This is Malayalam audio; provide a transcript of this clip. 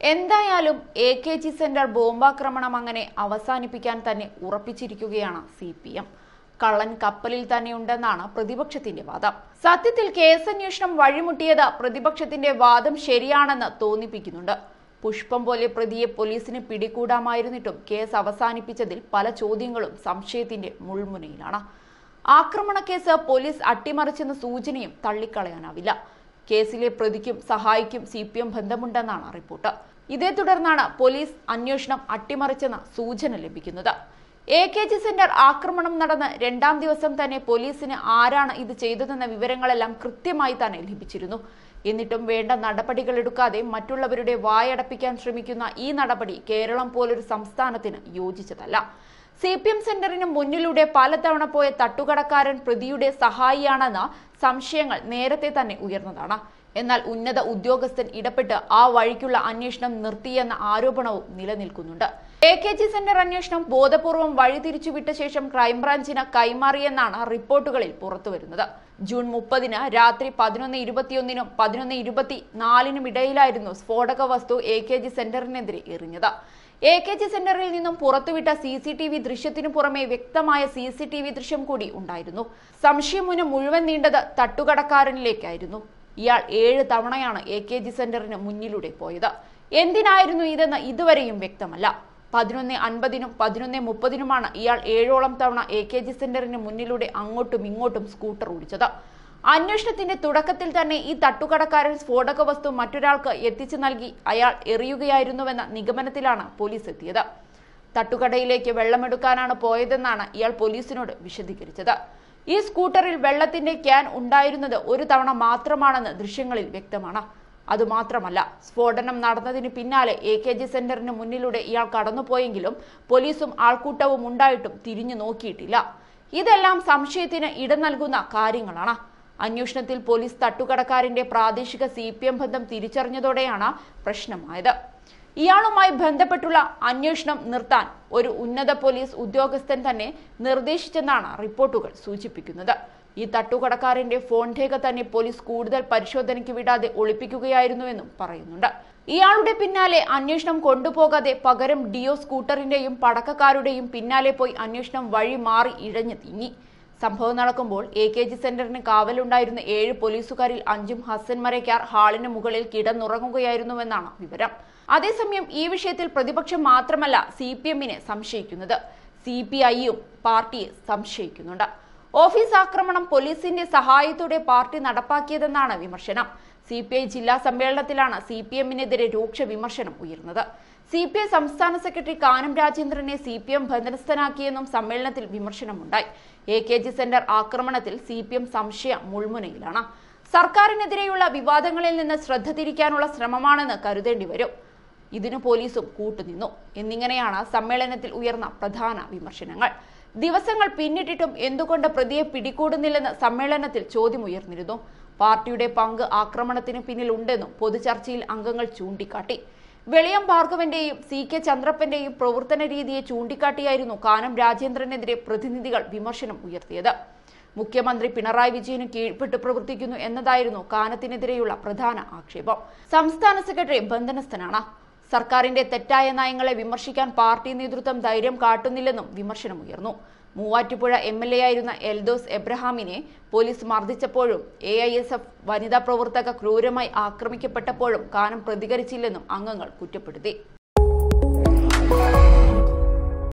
എന്തായാലും എ കെ ജി സെന്റർ ബോംബാക്രമണം അങ്ങനെ അവസാനിപ്പിക്കാൻ തന്നെ ഉറപ്പിച്ചിരിക്കുകയാണ് സി പി എം കള്ളൻ കപ്പലിൽ തന്നെയുണ്ടെന്നാണ് പ്രതിപക്ഷത്തിന്റെ വാദം സത്യത്തിൽ കേസന്വേഷണം വഴിമുട്ടിയത് പ്രതിപക്ഷത്തിന്റെ വാദം ശരിയാണെന്ന് തോന്നിപ്പിക്കുന്നുണ്ട് പുഷ്പം പോലെ പ്രതിയെ പോലീസിന് പിടികൂടാമായിരുന്നിട്ടും കേസ് അവസാനിപ്പിച്ചതിൽ പല ചോദ്യങ്ങളും സംശയത്തിന്റെ മുൾമുനയിലാണ് ആക്രമണക്കേസ് പോലീസ് അട്ടിമറിച്ചെന്ന സൂചനയും തള്ളിക്കളയാനാവില്ല കേസിലെ പ്രതിക്കും സഹായിക്കും സി പി എം ബന്ധമുണ്ടെന്നാണ് റിപ്പോർട്ട് ഇതേ തുടർന്നാണ് പോലീസ് അന്വേഷണം അട്ടിമറിച്ചെന്ന സൂചന ലഭിക്കുന്നത് എ കെ ജി സെന്റർ ആക്രമണം നടന്ന് രണ്ടാം ദിവസം തന്നെ പോലീസിന് ആരാണ് ഇത് ചെയ്തതെന്ന വിവരങ്ങളെല്ലാം കൃത്യമായി തന്നെ ലഭിച്ചിരുന്നു എന്നിട്ടും വേണ്ട നടപടികൾ എടുക്കാതെ മറ്റുള്ളവരുടെ വായടപ്പിക്കാൻ ശ്രമിക്കുന്ന ഈ നടപടി കേരളം പോലൊരു സംസ്ഥാനത്തിന് യോജിച്ചതല്ല സി പി എം സെന്ററിന് മുന്നിലൂടെ പലതവണ പോയ തട്ടുകടക്കാരൻ പ്രതിയുടെ സഹായിയാണെന്ന സംശയങ്ങൾ നേരത്തെ തന്നെ ഉയർന്നതാണ് എന്നാൽ ഉന്നത ഉദ്യോഗസ്ഥൻ ഇടപെട്ട് ആ വഴിക്കുള്ള അന്വേഷണം നിർത്തിയെന്ന ആരോപണവും നിലനിൽക്കുന്നുണ്ട് എ കെ ജി സെന്റർ അന്വേഷണം ബോധപൂർവം വഴിതിരിച്ചുവിട്ട ശേഷം ക്രൈംബ്രാഞ്ചിന് കൈമാറിയെന്നാണ് റിപ്പോർട്ടുകളിൽ പുറത്തുവരുന്നത് ജൂൺ മുപ്പതിന് രാത്രി പതിനൊന്ന് ഇരുപത്തിയൊന്നിനും പതിനൊന്ന് ഇരുപത്തി നാലിനും ഇടയിലായിരുന്നു സ്ഫോടക വസ്തു എ കെ ജി സെന്ററിനെതിരെ എറിഞ്ഞത് എ കെ ജി സെന്ററിൽ നിന്നും പുറത്തുവിട്ട സി സി ടി വി ദൃശ്യത്തിനു പുറമെ വ്യക്തമായ സി സി ടി വി ദൃശ്യം കൂടി ഉണ്ടായിരുന്നു സംശയമുന മുഴുവൻ നീണ്ടത് തട്ടുകടക്കാരനിലേക്കായിരുന്നു ഇയാൾ ഏഴ് തവണയാണ് എ കെ ജി സെന്ററിന് മുന്നിലൂടെ പോയത് എന്തിനായിരുന്നു ഇതെന്ന് ഇതുവരെയും വ്യക്തമല്ല പതിനൊന്ന് അൻപതിനും പതിനൊന്ന് മുപ്പതിനുമാണ് ഇയാൾ ഏഴോളം തവണ എ കെ ജി സെന്ററിന് മുന്നിലൂടെ അങ്ങോട്ടും ഇങ്ങോട്ടും സ്കൂട്ടർ ഓടിച്ചത് അന്വേഷണത്തിന്റെ തുടക്കത്തിൽ തന്നെ ഈ തട്ടുകടക്കാരൻ സ്ഫോടക വസ്തു മറ്റൊരാൾക്ക് എത്തിച്ചു നൽകി അയാൾ എറിയുകയായിരുന്നുവെന്ന നിഗമനത്തിലാണ് പോലീസ് എത്തിയത് തട്ടുകടയിലേക്ക് വെള്ളമെടുക്കാനാണ് പോയതെന്നാണ് ഇയാൾ പോലീസിനോട് വിശദീകരിച്ചത് ഈ സ്കൂട്ടറിൽ വെള്ളത്തിന്റെ ക്യാൻ ഉണ്ടായിരുന്നത് ഒരു തവണ മാത്രമാണെന്ന് ദൃശ്യങ്ങളിൽ വ്യക്തമാണ് അതുമാത്രമല്ല സ്ഫോടനം നടന്നതിന് പിന്നാലെ എ കെ ജി സെന്ററിന് മുന്നിലൂടെ ഇയാൾ കടന്നുപോയെങ്കിലും പോലീസും ആൾക്കൂട്ടവും ഉണ്ടായിട്ടും തിരിഞ്ഞു നോക്കിയിട്ടില്ല ഇതെല്ലാം സംശയത്തിന് ഇടം നൽകുന്ന കാര്യങ്ങളാണ് അന്വേഷണത്തിൽ പോലീസ് തട്ടുകടക്കാരന്റെ പ്രാദേശിക സി പി എം ബന്ധം തിരിച്ചറിഞ്ഞതോടെയാണ് പ്രശ്നമായത് ഇയാളുമായി ബന്ധപ്പെട്ടുള്ള അന്വേഷണം നിർത്താൻ ഒരു ഉന്നത പോലീസ് ഉദ്യോഗസ്ഥൻ തന്നെ നിർദ്ദേശിച്ചെന്നാണ് റിപ്പോർട്ടുകൾ സൂചിപ്പിക്കുന്നത് ഈ തട്ടുകടക്കാരന്റെ ഫോൺ രേഖ തന്നെ പോലീസ് കൂടുതൽ പരിശോധനയ്ക്ക് വിടാതെ ഒളിപ്പിക്കുകയായിരുന്നുവെന്നും പറയുന്നുണ്ട് ഇയാളുടെ പിന്നാലെ അന്വേഷണം കൊണ്ടുപോകാതെ പകരം ഡിയോ സ്കൂട്ടറിന്റെയും പടക്കക്കാരുടെയും പിന്നാലെ പോയി അന്വേഷണം വഴി മാറി ഇഴഞ്ഞു നീങ്ങി സംഭവം നടക്കുമ്പോൾ എ കെ ജി സെന്ററിന് കാവലുണ്ടായിരുന്ന ഏഴ് പോലീസുകാരിൽ അഞ്ചും ഹസൻ മരയ്ക്കാർ ഹാളിന് മുകളിൽ കിടന്നുറങ്ങുകയായിരുന്നുവെന്നാണ് വിവരം അതേസമയം ഈ വിഷയത്തിൽ പ്രതിപക്ഷം മാത്രമല്ല സി പി എമ്മിനെ സംശയിക്കുന്നത് സി പി ഐയും പാർട്ടിയെ സംശയിക്കുന്നുണ്ട് ഓഫീസ് ആക്രമണം പോലീസിന്റെ സഹായത്തോടെ പാർട്ടി നടപ്പാക്കിയതെന്നാണ് വിമർശനം സി പി ഐ ജില്ലാ സമ്മേളനത്തിലാണ് സി പി എമ്മിനെതിരെ രൂക്ഷ വിമർശനം ഉയർന്നത് സി പി ഐ സംസ്ഥാന സെക്രട്ടറി കാനം രാജേന്ദ്രനെ സി പി എം ബന്ധനസ്ഥനാക്കിയെന്നും സമ്മേളനത്തിൽ വിമർശനമുണ്ടായി എ കെ ജി സെന്റർ ആക്രമണത്തിൽ സി പി എം സംശയ മുൾമുനയിലാണ് സർക്കാരിനെതിരെയുള്ള വിവാദങ്ങളിൽ നിന്ന് ശ്രദ്ധ തിരിക്കാനുള്ള ശ്രമമാണെന്ന് കരുതേണ്ടി വരും ഇതിനു പോലീസും കൂട്ടുനിന്നു എന്നിങ്ങനെയാണ് സമ്മേളനത്തിൽ ഉയർന്ന പ്രധാന വിമർശനങ്ങൾ ദിവസങ്ങൾ പിന്നിട്ടിട്ടും എന്തുകൊണ്ട് പ്രതിയെ പിടികൂടുന്നില്ലെന്ന് സമ്മേളനത്തിൽ ചോദ്യമുയർന്നിരുന്നു പാർട്ടിയുടെ പങ്ക് ആക്രമണത്തിന് പിന്നിലുണ്ടെന്നും പൊതുചർച്ചയിൽ അംഗങ്ങൾ ചൂണ്ടിക്കാട്ടി വെളിയം ഭാർഗവന്റെയും സി കെ ചന്ദ്രപ്പന്റെയും പ്രവർത്തന രീതിയെ ചൂണ്ടിക്കാട്ടിയായിരുന്നു കാനം രാജേന്ദ്രനെതിരെ പ്രതിനിധികൾ വിമർശനം ഉയർത്തിയത് മുഖ്യമന്ത്രി പിണറായി വിജയന് കീഴ്പ്പെട്ട് പ്രവർത്തിക്കുന്നു എന്നതായിരുന്നു കാനത്തിനെതിരെയുള്ള പ്രധാന ആക്ഷേപം സംസ്ഥാന സെക്രട്ടറി ബന്ധനസ്ഥനാണ് സർക്കാരിന്റെ തെറ്റായ നയങ്ങളെ വിമർശിക്കാൻ പാർട്ടി നേതൃത്വം ധൈര്യം കാട്ടുന്നില്ലെന്നും വിമർശനമുയർന്നു മൂവാറ്റുപുഴ എം എൽ എ ആയിരുന്ന എൽദോസ് എബ്രഹാമിനെ പോലീസ് മർദ്ദിച്ചപ്പോഴും എ ഐ എസ് എഫ് വനിതാ പ്രവർത്തക ക്രൂരമായി ആക്രമിക്കപ്പെട്ടപ്പോഴും കാനം പ്രതികരിച്ചില്ലെന്നും അംഗങ്ങൾ കുറ്റപ്പെടുത്തി